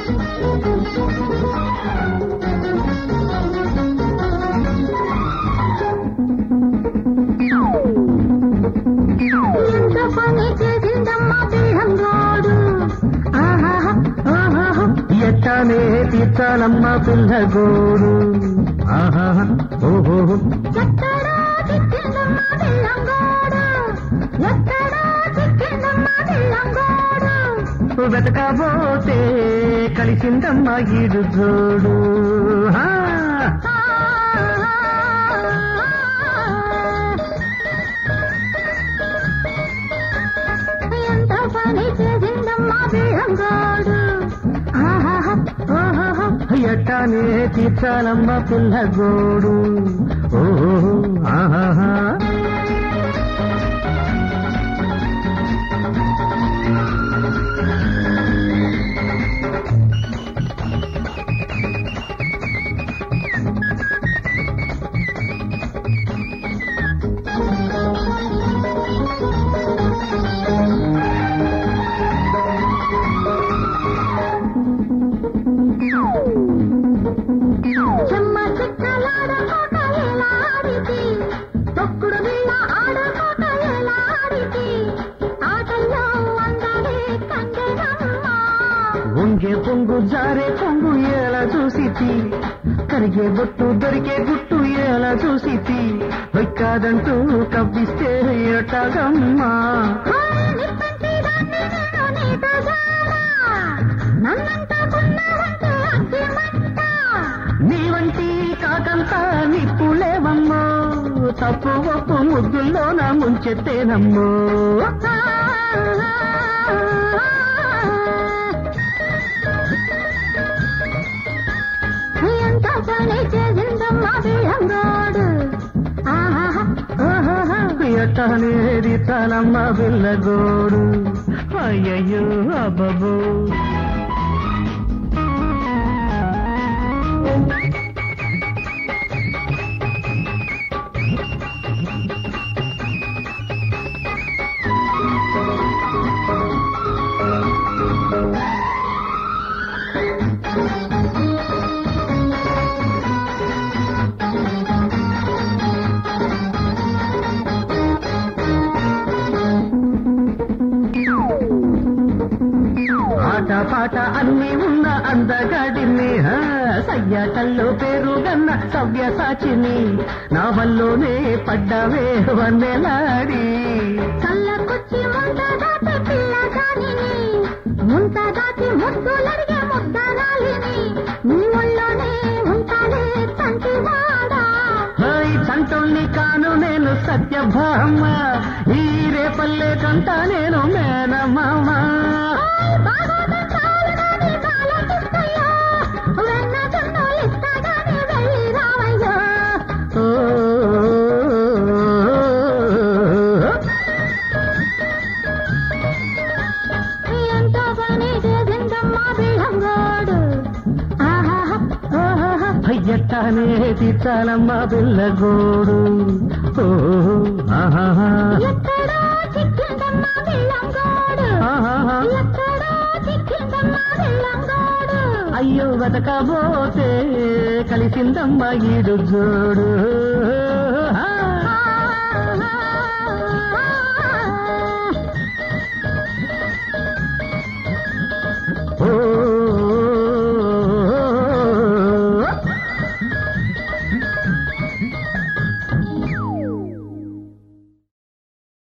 ఎంత పని చేసిందమ్మా పిల్లంగాడు ఆహాహా, ఆహాహా. ఎట్టానే తీర్చాలమ్మ పిల్లగోడు ఆహా ఓహో ఎక్కడా చిక్కిందమ్మా పిల్లంగాడు ఎక్కడా చిక్కిందమ్మా పిల్లంగాడు వెతకబోతే కలిసిందమ్మ ఈడు జోడు ఆ, ఎంత పని చేసిందమ్మా పిల్లంగాడు ఆహాహా, ఆహాహా. ఎట్టానే తీర్చాలమ్మ పిల్లగోడు ఓహో ఆహా చెమ్మ చెక్కలాడకోట ఎలాడితి తొక్కుడు బిళ్ళ ఆడకోట ఎలాడితి ఆటల్లో అందరే కందెనమ్మ వంగే పొంగు జారే పొంగు ఎలా చూసితి కరిగే బొట్టు దొరికే గుట్టు ఎలా చూసితి కాదంటూ కవ్విస్తే ఎట్టగమ్మా హాయ్ నిప్పంటి దాన్ని నేను నీతో జానా నన్నంతా కొన్నావంటే అగ్గిమంట నీ వంటి కాకంతా నిప్పులేవమ్మో తప్పు ఒప్పు ముద్దుల్లో నా ముంచెత్తేనమ్మో ఎంత పని చేసిందమ్మా పిల్లంగాడు ఆహాహా, ఓహోహో. ఎట్టనేది తనమ్మ పిల్లగోడు అయ్యయ్యో అబ్బబో ఆట పాట అన్ని ఉన్న అందగాడిని హా, సయ్యాటల్లో పేరు గన్న సవ్య సాచిని నా వల్లోనే పడ్డవే వన్నెలాడి చల్లకొచ్చి ముంత దాటి పిల్లగానిని ముంత దాటి ముద్దులడిగే ముద్దనాలిని నీ ఒళ్ళోనే ఉంటాలే తంటివాడా హాయ్ చంటోళ్ళని కాను నేను సత్యభామ ఈ రేపల్లే కంట నేను మేనమామ ఓయ్ బాగా చాలు నాది కాలకిస్తయ్యో వెన్న జొన్నలిస్తగానే వెళ్ళి రావయ్యో ఓ, ఎంతో పని చేసిందమ్మా బిల్లంగాడు ఆహాహా, ఓహోహో. ఎట్టానే తీర్చాలమ్మ పిల్లగోడు ఓ, ఆహాహా. ఎక్కడో చిక్కిందమ్మా బిల్లంగాడు ఆహాహా. ఎక్కడో చిక్కిందమ్మా బిల్లంగాడు అయ్యో వెతకబోతే కలిసిందమ్మ ఈడు జోడు ఆ